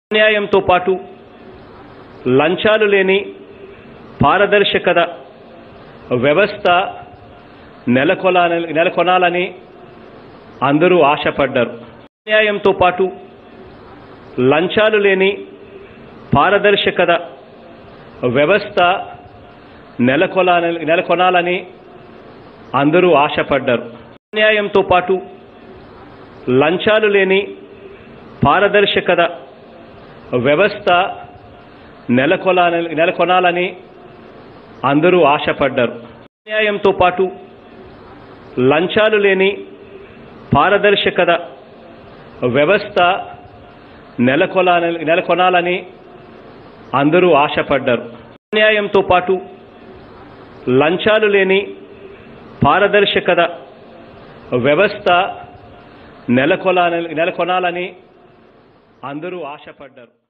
అన్యాయంతో పాటు లంచాలు లేని పారదర్శకత వ్యవస్థ నెలకొలాలని నెలకొనాలని అందరూ ఆశపడ్డారు అన్యాయంతో పాటు లంచాలు లేని పారదర్శకత వ్యవస్థ నెలకొలాలని నెలకొనాలని అందరూ ఆశపడ్డారు అన్యాయంతో పాటు లంచాలు లేని పారదర్శకత వ్యవస్థ నెలకొలాలని నెలకొనాలని అందరూ ఆశపడ్డారు అన్యాయంతో పాటు లంచాలు లేని పారదర్శకత వ్యవస్థ నెలకొలాలని నెలకొనాలని అందరూ ఆశపడ్డారు అన్యాయంతో పాటు లంచాలు లేని పారదర్శకత వ్యవస్థ నెలకొలాలని నెలకొనాలని అందరూ ఆశపడ్డారు